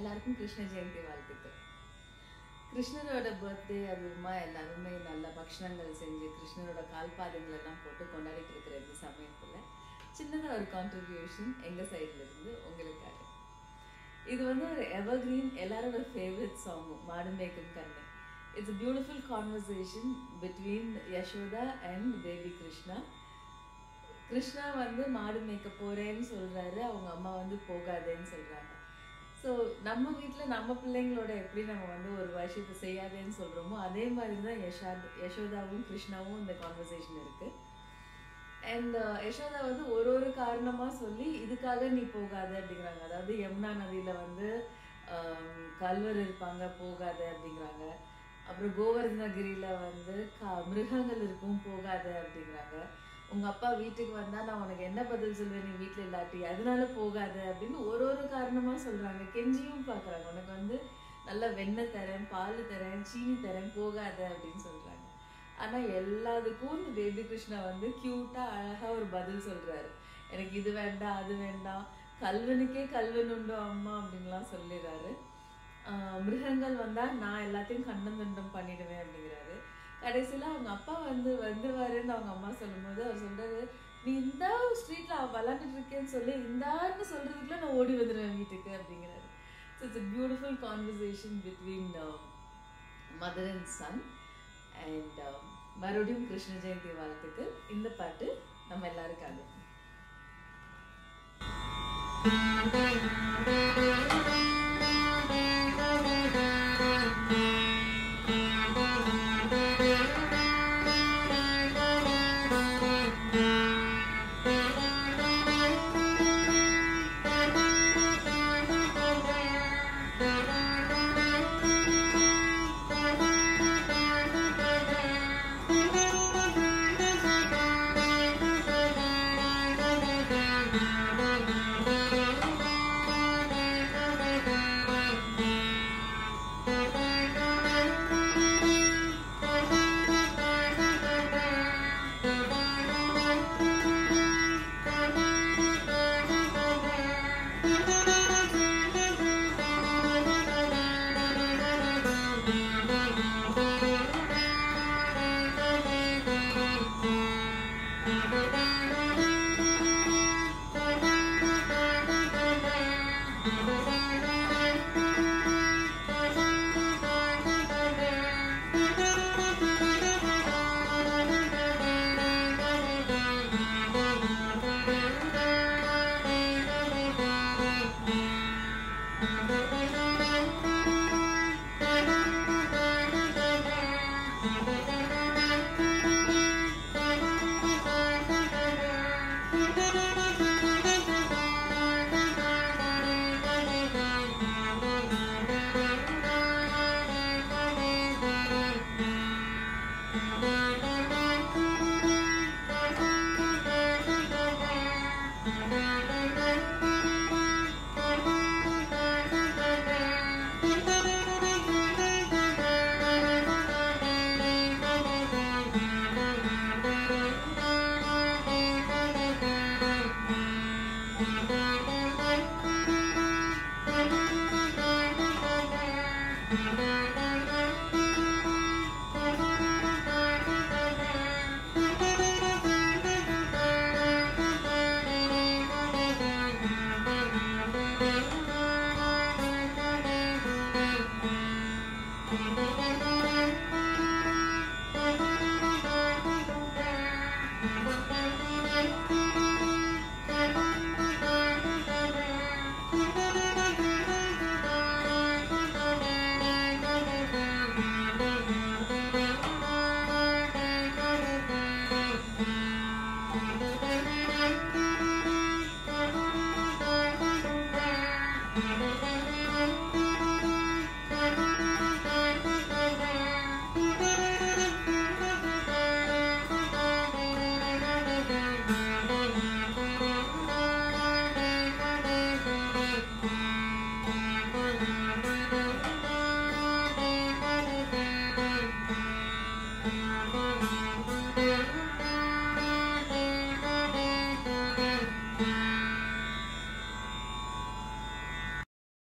எல்லாருக்கும் கிருஷ்ண ஜெயந்தி வாழ்த்துக்கள் கிருஷ்ணரோட பர்த்டே அதுவுமா எல்லாருமே நல்ல பக்ஷணங்கள் செஞ்சு கிருஷ்ணரோட கால்பாதங்கள் எல்லாம் போட்டு கொண்டாடிட்டு இருக்கிற இந்த சமயத்துல சின்னதாக ஒரு கான்ட்ரிபியூஷன் எங்க சைடுல இருந்து உங்களுக்காக இது வந்து ஒரு எவர்கிரீன் எல்லாரோட ஃபேவரட் சாங்கும் மாடு மேய்க்கும் கண்ணு it's beautiful conversation between Yashoda and baby Krishna Krishna வந்து மாடு மேய்க்க போறேன்னு சொல்றாரு அவங்க அம்மா வந்து போகாதேன்னு சொல்றாங்க ஸோ நம்ம வீட்டில் நம்ம பிள்ளைங்களோட எப்படி நம்ம வந்து ஒரு விஷயத்தை செய்யாதேன்னு சொல்றோமோ அதே மாதிரி தான் யஷாத் யசோதாவும் கிருஷ்ணாவும் இந்த கான்வர்சேஷன் இருக்கு அண்ட் யசோதா வந்து ஒரு ஒரு காரணமா சொல்லி இதுக்காக நீ போகாத அப்படிங்கிறாங்க அதாவது யமுனா நதியில வந்து ஆம், கல்வர் இருப்பாங்க போகாத அப்படிங்கிறாங்க அப்புறம் கோவர்தனகிரியில வந்து கா- மிருகங்கள் இருக்கும் போகாத அப்படிங்கிறாங்க உங்க அப்பா வீட்டுக்கு வந்தா நான் உனக்கு என்ன பதில் சொல்வேன் நீ வீட்டுல இல்லாட்டி அதனால போகாத அப்படின்னு ஒரு ஒரு காரணமா சொல்றாங்க கெஞ்சியும் பாக்குறாங்க உனக்கு வந்து நல்ல வெண்ணெய் தரேன் பால் தரேன் சீனி தரேன் போகாத அப்படின்னு சொல்றாங்க ஆனா எல்லாத்துக்கும் இந்த பேபி கிருஷ்ணா வந்து கியூட்டா அழகா ஒரு பதில் சொல்றாரு எனக்கு இது வேண்டாம் அது வேண்டாம் கல்வனுக்கே கல்வன் உண்டோ அம்மா அப்படின்லாம் சொல்லிடுறாரு ஆஹ் மிருகங்கள் வந்தா நான் எல்லாத்தையும் கண்டம் துண்டம் பண்ணிடுவேன் அப்படிங்கிறாரு கடைசியில அவங்க அப்பா வந்து வந்துருவாருன்னு அவங்க அம்மா சொல்லும்போது அவர் சொல்றாரு நீ இந்த ஸ்ட்ரீட்ல விளாண்டுட்டு இருக்கேன்னு சொல்லி இந்தான்னு சொல்றதுக்குள்ள நான் ஓடி வந்துடுவேன் வீட்டுக்கு அப்படிங்கிறாரு so it's beautiful conversation between mother and son and மறுபடியும் கிருஷ்ண ஜெயந்தி வாழ்த்துக்கள் இந்த பாட்டு நம்ம எல்லாருக்காக Thank you.